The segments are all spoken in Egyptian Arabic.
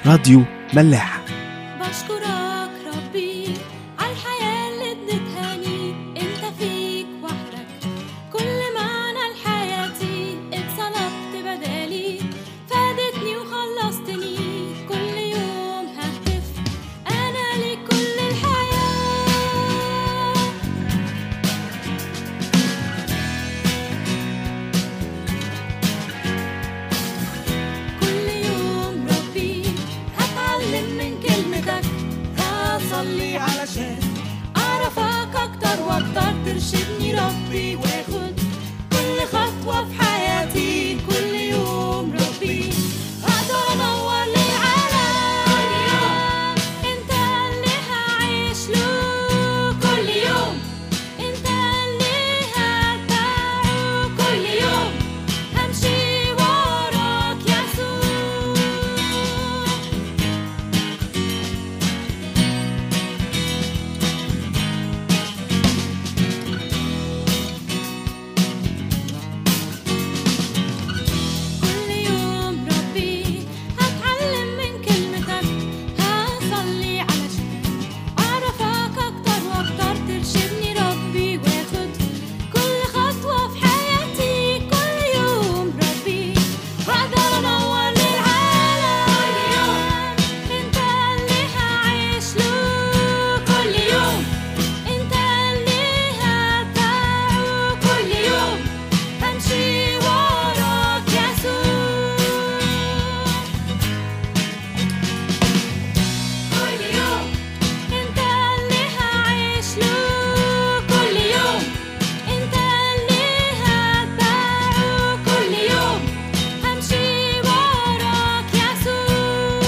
راديو ملاح بشكرك ربي على الحياة اللي اديتهاني انت فيك وحدك كل معنى لحياتي اتصلبت بدالي فادتني وخلصتني كل يوم ههتف انا ليك كل الحياة كل يوم ربي هتعلم من كلمتك هصلي علشان اعرفك اكتر واكتر ترشدني ربي واخد كل خطوة في حياتي كل يوم ربي هقدر انور للعالم انت اللي هعيش له كل يوم انت اللي هتبعه كل يوم همشي وراك يسوع كل يوم ربي هتعلم من كلمتك هصلي علشان أعرفك أكتر وأكتر ترشدني ربي واخد كل خطوة في حياتي كل يوم ربي هقدر أنور للعالم أنت اللي هعيش له كل يوم أنت اللي هتبعه كل يوم همشي وراك يسوع كل يوم انت اللي هعيش له كل يوم انت اللي هتبعه كل يوم همشي وراك يسوع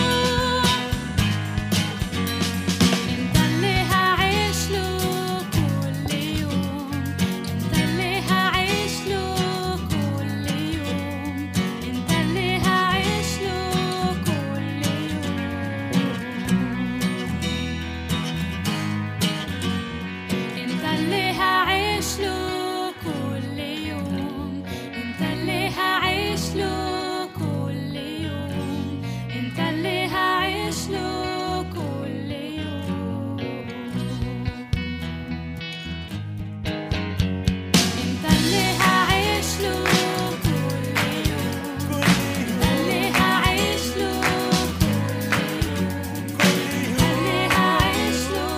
انت اللي هعيش له كل يوم انت اللي هعيش له كل يوم انت اللي هعيش له كل يوم انت اللي هعيش له كل يوم انت اللي هعيش له كل يوم انت اللي هعيش له كل يوم انت اللي هعيش له كل يوم انت اللي هعيش له كل يوم انت اللي هعيش له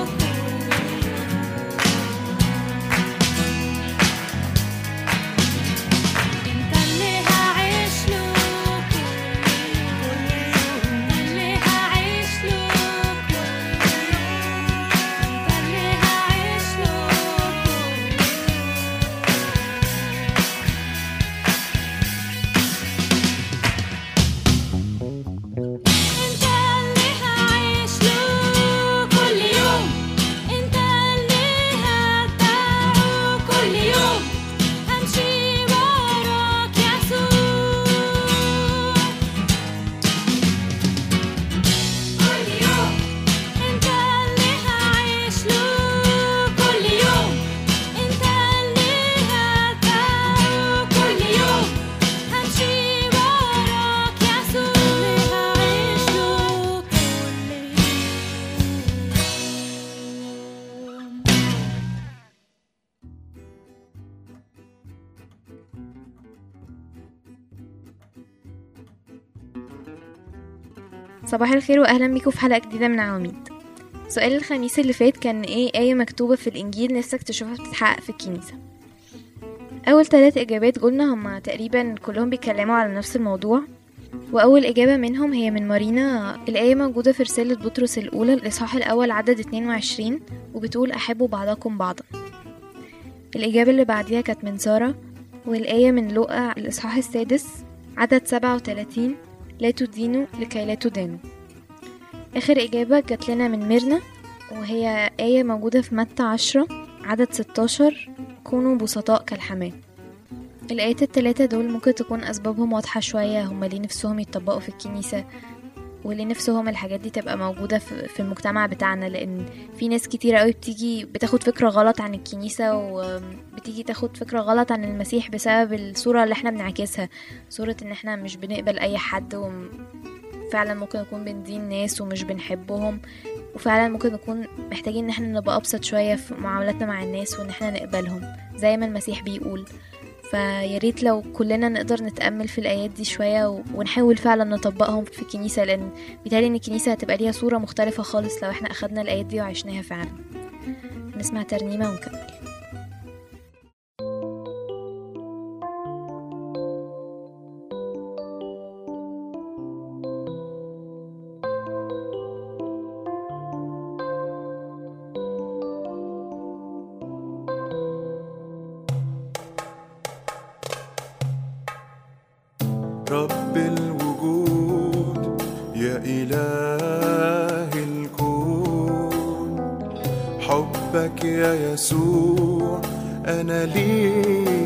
انت اللي هعيش له كل يوم انت اللي هعيش له كل يوم انت اللي هعيش له كل انت اللي هعيش له كل يوم انت اللي هتبعه كل يوم همشي وراك يسوع كل يوم انت اللي هعيش له كل يوم انت اللي هتبعه كل يوم همشي وراك يسوع اللي هعيش له كل يوم صباح الخير واهلا بيكم في حلقه جديده من عواميد سؤال الخميس اللي فات كان ايه آية مكتوبة في الإنجيل نفسك تشوفها بتتحقق في الكنيسة أول ثلاث إجابات قلنا هما تقريبا كلهم بيتكلموا على نفس الموضوع وأول إجابة منهم هي من مارينا الآية موجودة في رسالة بطرس الأولى الإصحاح الأول عدد 22 وبتقول أحبوا بعضكم بعضا الإجابة اللي بعديها كانت من سارة والآية من لوقا الإصحاح السادس عدد 37 لا تدينوا لكي لا تدانوا آخر إجابة جات لنا من ميرنا وهي آية موجودة في متى عشرة عدد 16 كونوا بسطاء كالحمام الآيات التلاتة دول ممكن تكون أسبابهم واضحة شوية هما ليه نفسهم يتطبقوا في الكنيسة وليه نفسهم الحاجات دي تبقى موجودة في في المجتمع بتاعنا لأن في ناس كتيرة قوي بتيجي بتاخد فكرة غلط عن الكنيسة وبتيجي تاخد فكرة غلط عن المسيح بسبب الصورة اللي احنا بنعكسها صورة ان احنا مش بنقبل أي حد و... فعلا ممكن نكون بندين ناس ومش بنحبهم وفعلا ممكن نكون محتاجين ان احنا نبقى ابسط شوية في معاملاتنا مع الناس وان احنا نقبلهم زي ما المسيح بيقول فياريت لو كلنا نقدر نتأمل في الآيات دي شوية و- ونحاول فعلا نطبقهم في الكنيسة لأن بيتهيألي إن الكنيسة هتبقى ليها صورة مختلفة خالص لو احنا أخدنا الآيات دي وعشناها فعلا نسمع ترنيمة ونكمل رب الوجود يا إله الكون حبك يا يسوع أنا لي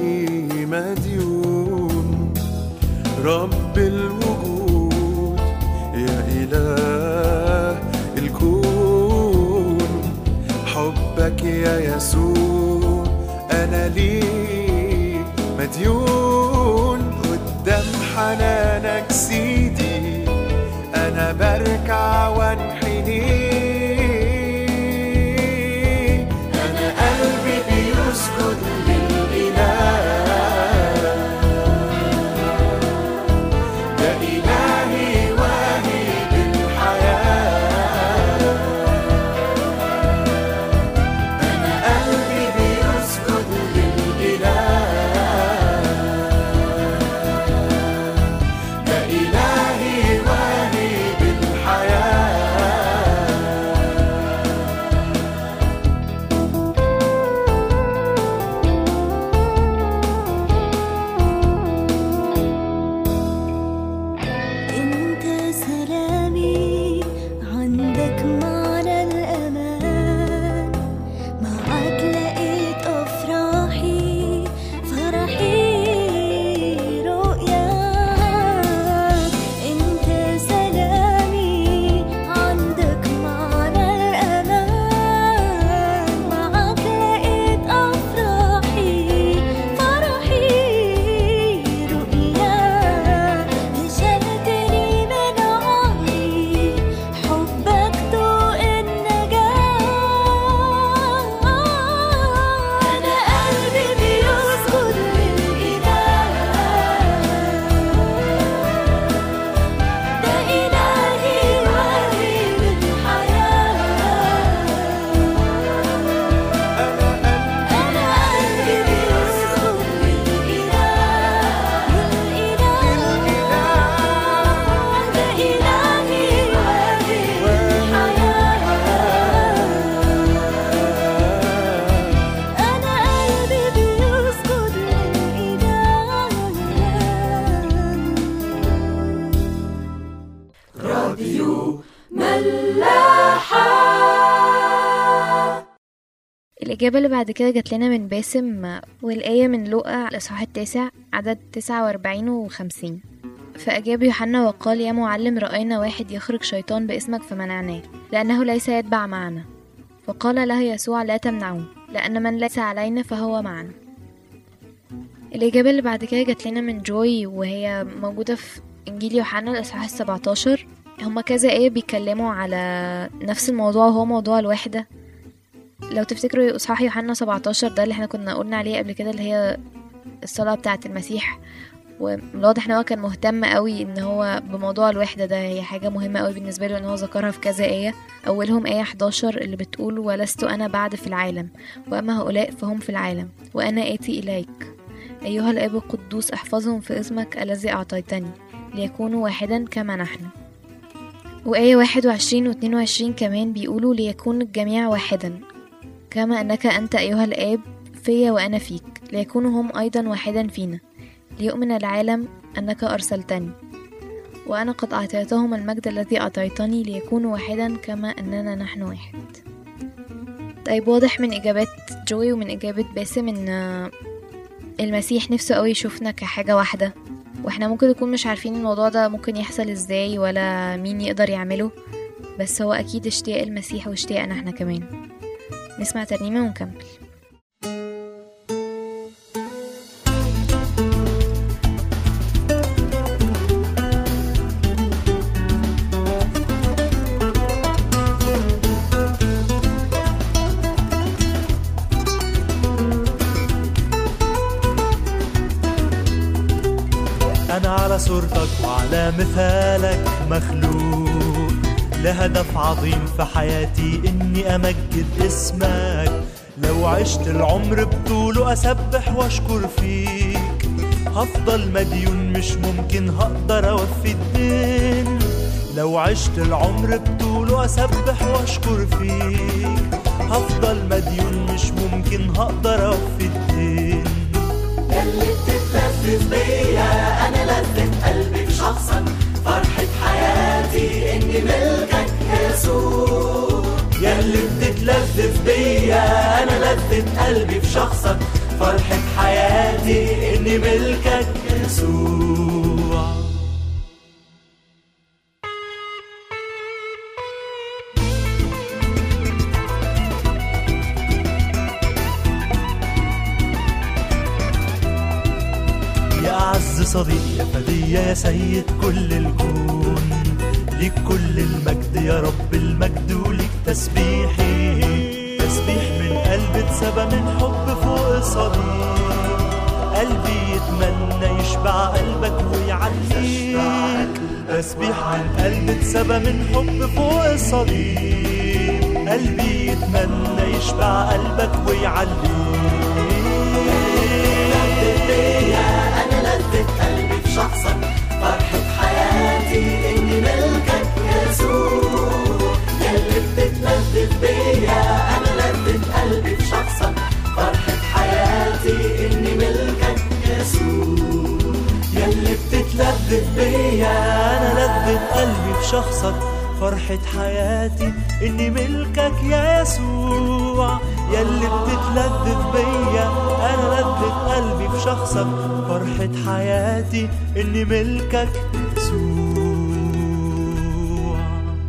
مديون رب الوجود يا إله الكون حبك يا يسوع أنا لي مديون قدام حنانك سيدي أنا بركع وانحني أنا قلبي بيسجد للإله ده إلهي واهب الحياة أنا قلبي بيسجد للإله ده إلهي واهب الحياة انت سلامي عندك معنى الامان معك لقيت افراحي فرحي رؤياك انت سلامي عندك معنى الامان معك لقيت افراحي فرحي رؤياك نشلتني من عمري حبك ضوء النجاة أنا قلبي بيسجد للإله ده إلهي واهب الحياة أنا قلبي بيسجد للإله للإله ده إلهي واهب الحياة أنا قلبي بيسجد للإله الإجابة اللي بعد كده جات لنا من باسم والآية من لوقا الإصحاح التاسع عدد تسعة وأربعين وخمسين فأجاب يوحنا وقال يا معلم رأينا واحد يخرج شيطان باسمك فمنعناه لأنه ليس يتبع معنا فقال له يسوع لا تمنعوه لأن من ليس علينا فهو معنا الإجابة اللي بعد كده جات لنا من جوي وهي موجودة في إنجيل يوحنا الإصحاح السبعتاشر هما كذا آية بيتكلموا على نفس الموضوع وهو موضوع الوحدة لو تفتكروا إصحاح يوحنا 17 ده اللي احنا كنا قلنا عليه قبل كده اللي هي الصلاة بتاعة المسيح والواضح ان هو كان مهتم قوي ان هو بموضوع الوحدة ده هي حاجة مهمة قوي بالنسبة له ان هو ذكرها في كذا آية اولهم آية 11 اللي بتقول ولست انا بعد في العالم واما هؤلاء فهم في العالم وانا آتي اليك ايها الاب القدوس احفظهم في اسمك الذي اعطيتني ليكونوا واحدا كما نحن وآية 21 و 22 كمان بيقولوا ليكون الجميع واحدا كما أنك أنت أيها الآب فيا وأنا فيك ليكونوا هم أيضا واحدا فينا ليؤمن العالم أنك أرسلتني وأنا قد أعطيتهم المجد الذي أعطيتني ليكونوا واحدا كما أننا نحن واحد طيب واضح من إجابات جوي ومن إجابة باسم إن المسيح نفسه قوي يشوفنا كحاجة واحدة واحنا ممكن نكون مش عارفين الموضوع ده ممكن يحصل ازاي ولا مين يقدر يعمله بس هو أكيد اشتياق المسيح واشتياقنا احنا كمان نسمع ترنيمة ونكمل أنا على صورتك وعلى مثالك مخلوق لهدف عظيم في حياتي إني أمجد اسمك لو عشت العمر بطوله أسبح وأشكر فيك هفضل مديون مش ممكن هقدر أوفي الدين لو عشت العمر بطوله أسبح وأشكر فيك هفضل مديون مش ممكن هقدر أوفي الدين ياللي بتتلذذ بيا انا لذة قلبي في شخصك فرحة حياتي اني ملكك يسوع ياللي بتتلذذ بيا انا لذة قلبي في شخصك فرحة حياتي اني ملكك يسوع يا أعز صديق يا فدية يا سيد كل الكون ليك كل المجد يا رب المجد وليك تسبيحي تسبيح من قلب اتسبى من حب فوق الصليب قلبي يتمنى يشبع قلبك ويعليك تسبيح من قلب اتسبى من حب فوق الصليب قلبي يتمنى يشبع قلبك ويعليك انا لذة قلبي في شخصك فرحة حياتي اني ملكك يسوع ياللي بتتلذذ بيا انا لذة قلبي في شخصك فرحة حياتي اني ملكك يسوع ياللي بتتلذذ بيا انا لذة قلبي في شخصك فرحة حياتي اني ملكك يا يسوع ياللي بتتلذذ بيا انا لذة قلبي في شخصك فرحة حياتي اني ملكك يسوع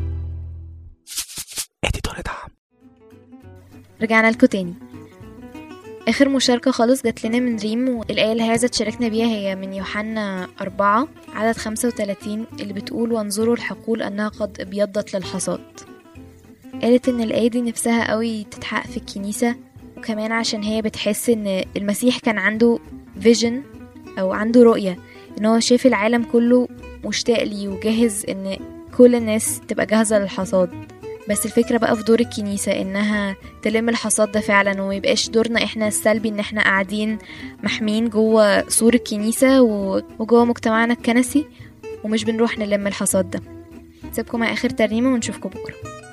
اديتور دعم رجعنا لكم تاني آخر مشاركة خالص جات لنا من ريم والآية اللي عايزة تشاركنا بيها هي من يوحنا أربعة عدد خمسة وتلاتين اللي بتقول وانظروا الحقول أنها قد ابيضت للحصاد قالت إن الآية دي نفسها قوي تتحقق في الكنيسة وكمان عشان هي بتحس إن المسيح كان عنده فيجن أو عنده رؤية إن هو شاف العالم كله مشتاق ليه وجاهز إن كل الناس تبقى جاهزة للحصاد بس الفكرة بقى في دور الكنيسة إنها تلم الحصاد ده فعلا وميبقاش دورنا إحنا السلبي إن إحنا قاعدين محمين جوه سور الكنيسة و- وجوه مجتمعنا الكنسي ومش بنروح نلم الحصاد ده سيبكم مع آخر ترنيمة ونشوفكم بكرة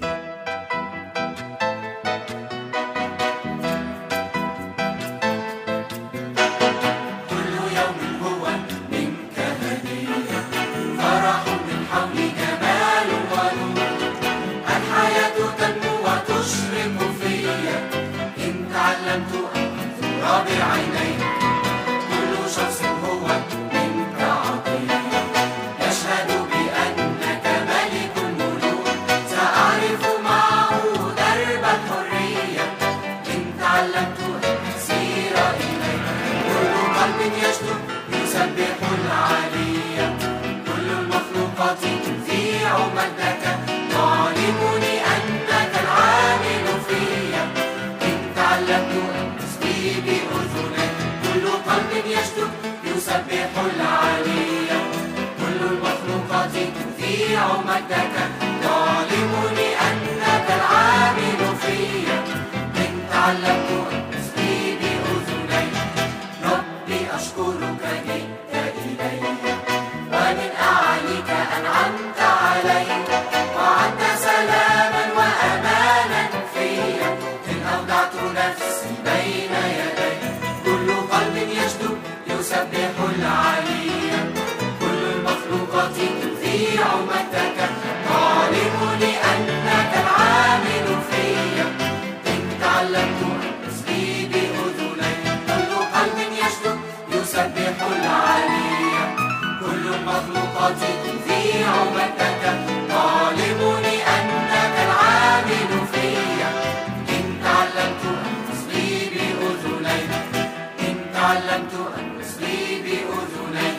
كل يوم هو منك هدية فرح من حول جمال ونور الحياة تنمو وتشرق فيا إن تعلمت أن أنظر بعينيك كل شخص هو منك عطية يشهد بأنك ملك الملوك سأعرف معه درب الحرية إن تعلمت أن أسير إليك كل قلب يشدو يسبح العلي كل المخلوقات تذيع مجدك تعلمني أنك العامل فيا إن تعلمت أن تسقي بأذني كل قلب يشدو يسبح العلي كل المخلوقات تذيع مجدك تعلمني أنك العامل فيا إن تعلمت أن تسقي بأذني ربي أشكرك جئت إلي ومن أعليك أنعمت علي وعدت سلاما وأمانا فيا إن أودعت نفسي بين يدي كل قلب يشدو يسبح العلي كل المخلوقات تذيع مجدك تعلمني أنك العامل فيا إن تعلمت أن أسقي بأذني كل قلب يشدو يسبح العلي كل المخلوقات تذيع مجدك تعلمني أنك العامل فيا إن تعلمت أن أسقي بأذني إن تعلمت أن أسقي بأذني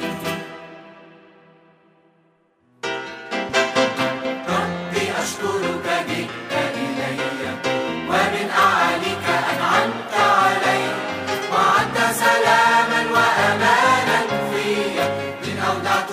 ربي أشكرك جئت إلي ومن أعاليك أنعمت علي وعدت سلاما وأمانا فيا إن أودعت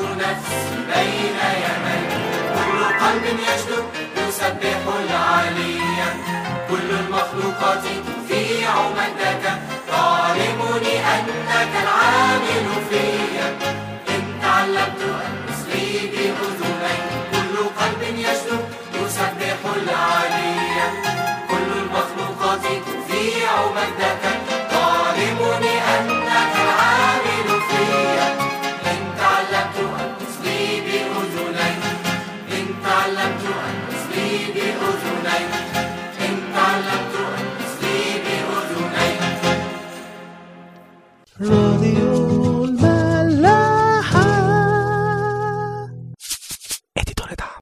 يسبح العلي كل المخلوقات تذيع مجدك تعلمني أنك العامل فيا إن تعلمت أن أصغي بأذني كل قلب يشدو يسبح العلي كل المخلوقات تذيع مجدك تعلمني أنك العامل فيا إن تعلمت أن أصغي بأذني إن تعلمت أن أصغي بأذني إن تعلمت أن أصغي بأذني راديو